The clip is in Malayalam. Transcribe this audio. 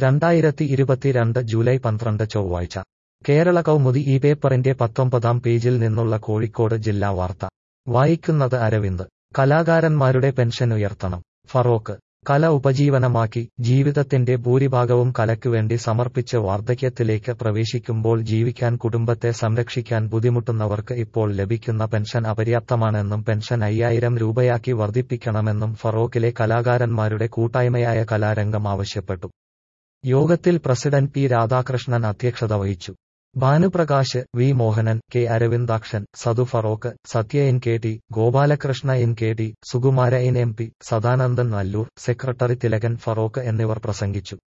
രണ്ടായിരത്തി ഇരുപത്തിരണ്ട് ജൂലൈ പന്ത്രണ്ട് ചൊവ്വാഴ്ച കേരള കൗമുദി ഈ പേപ്പറിന്റെ പത്തൊമ്പതാം പേജിൽ നിന്നുള്ള കോഴിക്കോട് ജില്ലാ വാർത്ത വായിക്കുന്നത് അരവിന്ദ് കലാകാരന്മാരുടെ പെൻഷൻ ഉയർത്തണം ഫറോക്ക് കല ഉപജീവനമാക്കി ജീവിതത്തിന്റെ ഭൂരിഭാഗവും കലയ്ക്കുവേണ്ടി സമർപ്പിച്ച് വാർദ്ധക്യത്തിലേക്ക് പ്രവേശിക്കുമ്പോൾ ജീവിക്കാൻ കുടുംബത്തെ സംരക്ഷിക്കാൻ ബുദ്ധിമുട്ടുന്നവർക്ക് ഇപ്പോൾ ലഭിക്കുന്ന പെൻഷൻ അപര്യാപ്തമാണെന്നും പെൻഷൻ അയ്യായിരം രൂപയാക്കി വർദ്ധിപ്പിക്കണമെന്നും ഫറോക്കിലെ കലാകാരന്മാരുടെ കൂട്ടായ്മയായ കലാരംഗം ആവശ്യപ്പെട്ടു യോഗത്തിൽ പ്രസിഡന്റ് പി രാധാകൃഷ്ണൻ അധ്യക്ഷത വഹിച്ചു Bhanuprakash V Mohanan K Aravindakshan Sadu Feroke Sathya N K T Gopalakrishna N K T Sukumara N M P Sadanandan Nallur secretary Thilakan Feroke എന്നിവർ പ്രസംഗിച്ചു